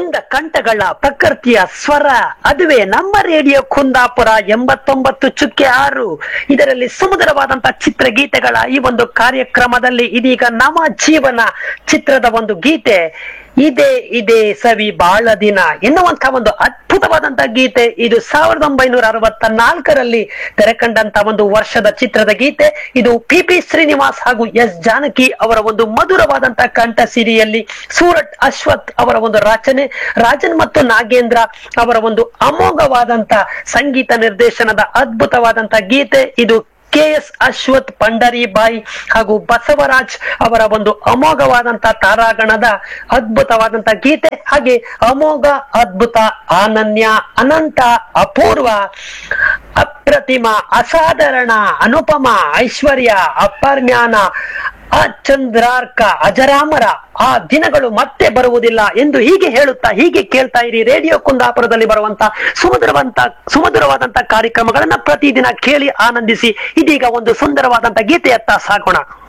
ಕುಂದ ಕಂಠಗಳ ಪ್ರಕೃತಿಯ ಸ್ವರ ಅದುವೇ ನಮ್ಮ ರೇಡಿಯೋ ಕುಂದಾಪುರ ಎಂಬತ್ತೊಂಬತ್ತು ಚುಕ್ಕೆ ಆರು ಇದರಲ್ಲಿ ಸುಮಧುರವಾದಂತಹ ಚಿತ್ರಗೀತೆಗಳ ಈ ಒಂದು ಕಾರ್ಯಕ್ರಮದಲ್ಲಿ ಇದೀಗ ನಮ್ಮ ಜೀವನ ಚಿತ್ರದ ಒಂದು ಗೀತೆ ಇದೇ ಇದೇ ಸವಿ ಬಾಳ ದಿನ ಎನ್ನುವಂತಹ ಒಂದು ಅದ್ಭುತವಾದಂತಹ ಗೀತೆ ಇದು ಸಾವಿರದ ಒಂಬೈನೂರ ಅರವತ್ತ ನಾಲ್ಕರಲ್ಲಿ ತೆರೆಕಂಡಂತ ಒಂದು ವರ್ಷದ ಚಿತ್ರದ ಗೀತೆ ಇದು ಪಿ ಪಿ ಶ್ರೀನಿವಾಸ್ ಹಾಗೂ ಎಸ್ ಜಾನಕಿ ಅವರ ಒಂದು ಮಧುರವಾದಂತಹ ಕಂಠ ಸಿರಿಯಲ್ಲಿ ಸೂರಟ್ ಅಶ್ವಥ್ ಅವರ ಒಂದು ರಚನೆ ರಾಜನ್ ಮತ್ತು ನಾಗೇಂದ್ರ ಅವರ ಒಂದು ಅಮೋಘವಾದಂತ ಸಂಗೀತ ನಿರ್ದೇಶನದ ಅದ್ಭುತವಾದಂತ ಗೀತೆ ಇದು ಕೆ ಎಸ್ ಅಶ್ವಥ್ ಪಂಡರಿಬಾಯಿ ಹಾಗೂ ಬಸವರಾಜ್ ಅವರ ಒಂದು ಅಮೋಘವಾದಂತ ತಾರಾಗಣದ ಅದ್ಭುತವಾದಂತ ಗೀತೆ ಹಾಗೆ ಅಮೋಘ ಅದ್ಭುತ ಅನನ್ಯ ಅನಂತ ಅಪೂರ್ವ ಅಪ್ರತಿಮ ಅಸಾಧಾರಣ ಅನುಪಮ ಐಶ್ವರ್ಯ ಅಪರ್ಜ್ಞಾನ ಅಚಂದ್ರಾರ್ಕ ಅಜರಾಮರ ಆ ದಿನಗಳು ಮತ್ತೆ ಬರುವುದಿಲ್ಲ ಎಂದು ಹೀಗೆ ಹೇಳುತ್ತಾ ಹೀಗೆ ಕೇಳ್ತಾ ಇರಿ ರೇಡಿಯೋ ಕುಂದಾಪುರದಲ್ಲಿ ಬರುವಂತ ಸುಮಧುರವಂತ ಸುಮಧುರವಾದಂತ ಕಾರ್ಯಕ್ರಮಗಳನ್ನ ಪ್ರತಿದಿನ ಕೇಳಿ ಆನಂದಿಸಿ ಇದೀಗ ಒಂದು ಸುಂದರವಾದಂತ ಗೀತೆಯತ್ತ ಸಾಗೋಣ